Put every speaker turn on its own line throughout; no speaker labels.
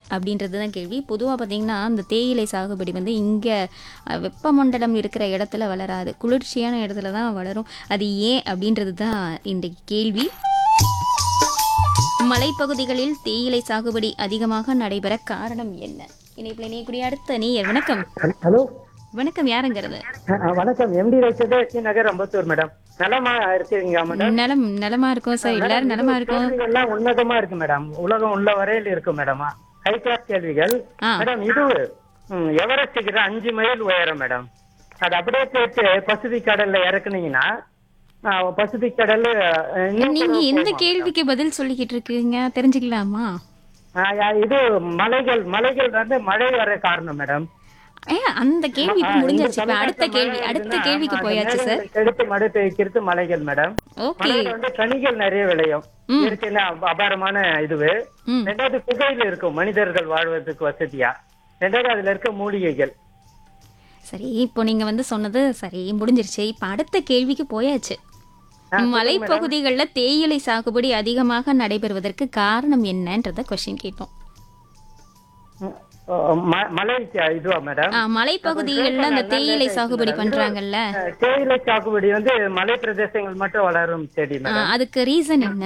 அப்படின்றது தான் கேள்வி பொதுவாக பார்த்தீங்கன்னா இந்த தேயிலை சாகுபடி வந்து இங்கே வெப்பமண்டலம் இருக்கிற இடத்துல வளராது குளிர்ச்சியான இடத்துல தான் வளரும் அது ஏன் அப்படின்றது தான் இன்றைக்கு கேள்வி மலைப்பகுதிகளில் தேயிலை சாகுபடி அதிகமாக நடைபெற காரணம் என்ன இணைப்பில் இணையக்கூடிய அடுத்த நீர் வணக்கம்
ஹலோ
வணக்கம் யாருங்கிறது
அஹ் வணக்கம் எம்டி ரைச்சர் நகர் அம்பத்தூர் மேடம் நலமா இருக்கீங்க மேடம்
நலம் நலமா இருக்கும் சார் எல்லாரும் நலமா இருக்கும்
கேள்விகள்லாம் உன்னதமா இருக்கு மேடம் உலகம் உள்ள வரையில் இருக்கு மேடம் ஹை கிளாஸ் கேள்விகள்
ஆ.
மேடம் இது ம், எவரெஸ்டுக்கு அஞ்சு மைல் உயரம் மேடம் அது அப்படியே போயிட்டு பசிபிக் கடல்ல இறக்குனீங்கன்னா ஆ, பசிபிக் கடல் அஹ், இன்னும்
நீங்க
கூட
எந்த
போகும்.
கேள்விக்கு பதில் சொல்லிக்கிட்டு இருக்கீங்க தெரிஞ்சுக்கலாமா
ஆ, யா- இது மலைகள் மலைகள் வந்து மழை வர காரணம் மேடம்
ஏ அந்த கேள்வி இப்ப
ஆ,
முடிஞ்சிருச்சு
இந்த
இப்ப அடுத்த
தமிழ்நாட்டுல
கேள்வி
மழை
அடுத்த
வருதுன்னா,
கேள்விக்கு
அந்த
போயாச்சு சார்
மேகங்களை எடுத்து மடுத்து வைக்கிறது மலைகள் மேடம்
ஓகே
மலையில வந்து கனிகள் நிறைய விளையும்
ம்.
இயற்கையில அப- அபாரமான இதுவு
ம்
ரெண்டாவது புகையில இருக்கும் மனிதர்கள் வாழ்வதற்கு வசதியா ரெண்டாவது அதுல இருக்க மூலிகைகள்
சரி இப்போ நீங்க வந்து சொன்னது சரி முடிஞ்சிருச்சு இப்ப அடுத்த கேள்விக்கு போயாச்சு மலைப்பகுதிகளில் தேயிலை சாகுபடி அதிகமாக நடைபெறுவதற்கு காரணம் என்னன்றத கொஸ்டின் கேட்டோம்
ம், அஹ் ம- மலை ச- இதுவா மேடம்
ஆ, மலைப்பகுதிகளில் அந்த தேயிலை சாகுபடி பண்றாங்கல்ல
அஹ் தேயிலை சாகுபடி வந்து மலை பிரதேசங்கள் மட்டும் வளரும் செடி
ஆ,
மேடம்
அதுக்கு ரீசன் என்ன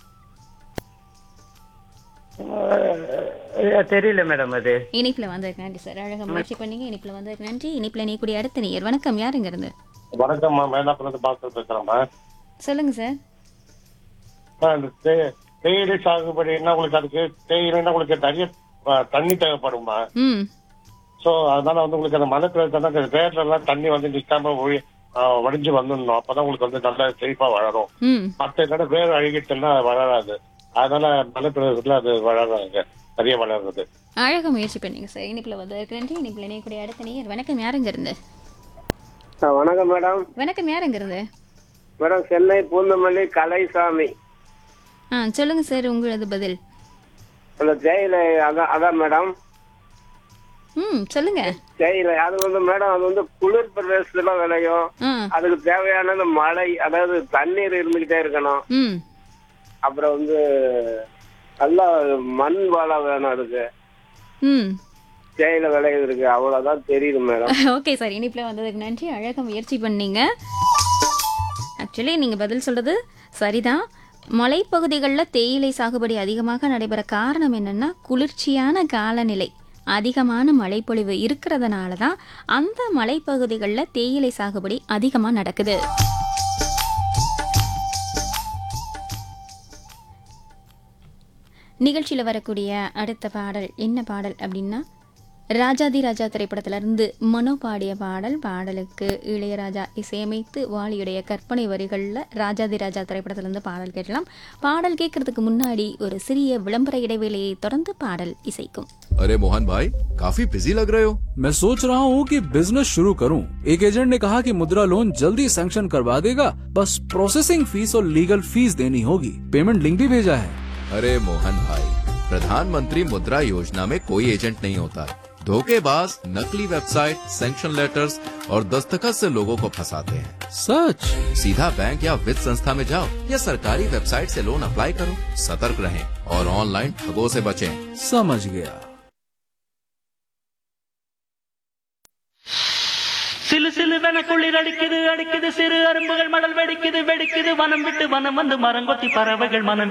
அஹ் தெரியல மேடம் அது
இனிப்புல வந்ததுக்கு நன்றி சார் அழகா முயற்சி பண்ணீங்க இனிப்புல வந்ததுக்கு நன்றி இனிப்புல நீக்கூடிய அடுத்த நேயர் வணக்கம் யாருங்க இருந்து
வணக்கம்மா மேலாப்புலேருந்து பாஸ்கர் பேசுறேம்மா
சொல்லுங்க சார்
அம்மா, இந்த தே- தேயிலை சாகுபடினா உங்களுக்கு அதுக்கு தேயிலைன்னா உங்களுக்கு நிறைய ஆ, தண்ணி தேவைப்படுமா
ம்
சோ அதனால வந்து உங்களுக்கு அந்த மழை பெய்யுதுன்னா வேர்ல எல்லாம் தண்ணி வந்து நிக்காம ஒழி ஆ, வடிஞ்சு வந்துடணும் அப்பதான் உங்களுக்கு வந்து நல்லா செழிப்பா வளரும்
ம்
மத்த கடை வேர் அழுகிட்டுன்னா அது வளராது அதனால மழை பிரதேசத்துல அது வளராங்க நிறைய வளருது
அழகா முயற்சி பண்ணீங்க சார் இனிப்புல வந்ததுக்கு நன்றி இனிப்புல இணையக்கூடிய அடுத்த நேயர் வணக்கம் யாருங்க இருந்து
வணக்கம் மேடம்
வணக்கம் யாருங்க இருந்து
மேடம் சென்னை பூந்தமல்லி கலைசாமி
ஆ சொல்லுங்க சார் உங்களது பதில்
அந்த தேயிலை அதான் அதான் மேடம்
ம் சொல்லுங்க
தேயிலை அது வந்து மேடம் அது வந்து குளிர் பிரதேசத்துல விளையும்
ஆ
அதுக்கு தேவையான அந்த மழை அதாவது தண்ணீர் இருந்துகிட்டே இருக்கணும்
ம்
அப்புறம் வந்து நல்லா மண் வளம் வேணும் அதுக்கு
ம்
தேயிலை விளையிறதுக்கு அவ்வளவுதான் தெரியுது மேடம்
ஓகே சார் இனிப்புல வந்ததுக்கு நன்றி அழகாக முயற்சி பண்ணீங்க ஆக்சுவலி நீங்கள் பதில் சொல்கிறது சரிதான் மலைப்பகுதிகளில் தேயிலை சாகுபடி அதிகமாக நடைபெற காரணம் என்னென்னா குளிர்ச்சியான காலநிலை அதிகமான மழைப்பொழிவு இருக்கிறதுனால தான் அந்த மலைப்பகுதிகளில் தேயிலை சாகுபடி அதிகமாக நடக்குது நிகழ்ச்சியில் வரக்கூடிய அடுத்த பாடல் என்ன பாடல் அப்படின்னா ராஜாதி ராஜா திரைப்படத்திலிருந்து மனோ பாடிய பாடல் பாடலுக்கு இளையராஜா இசையமைத்து வாலியுடைய கற்பனை வரிகளில் ராஜாதி ராஜா திரைப்படத்திலிருந்து பாடல் கேட்கலாம் பாடல் கேட்கறதுக்கு முன்னாடி ஒரு சிறிய விளம்பர இடைவேளையை தொடர்ந்து பாடல் இசைக்கும்
अरे मोहन भाई काफी बिजी लग रहे हो
मैं सोच रहा हूँ कि बिजनेस शुरू करूँ एक एजेंट ने कहा कि मुद्रा लोन जल्दी सैंक्शन करवा देगा बस प्रोसेसिंग फीस और लीगल फीस देनी होगी पेमेंट लिंक भी भेजा है
अरे मोहन भाई प्रधानमंत्री मुद्रा योजना में कोई एजेंट नहीं होता धोखेबाज नकली वेबसाइट सैंक्शन लेटर्स और दस्तखत से लोगों को फंसाते हैं
सच
सीधा बैंक या वित्त संस्था में जाओ या सरकारी वेबसाइट से लोन अप्लाई करो सतर्क रहें और ऑनलाइन ठगों से बचें
समझ गया
சிலு சிலுவென குளிர் அடிக்குது அடிக்குது சிறு அரும்புகள் மடல் வெடிக்குது வெடிக்குது வனம் விட்டு வனம் வந்து மரங்கொத்தி பறவைகள் மனம்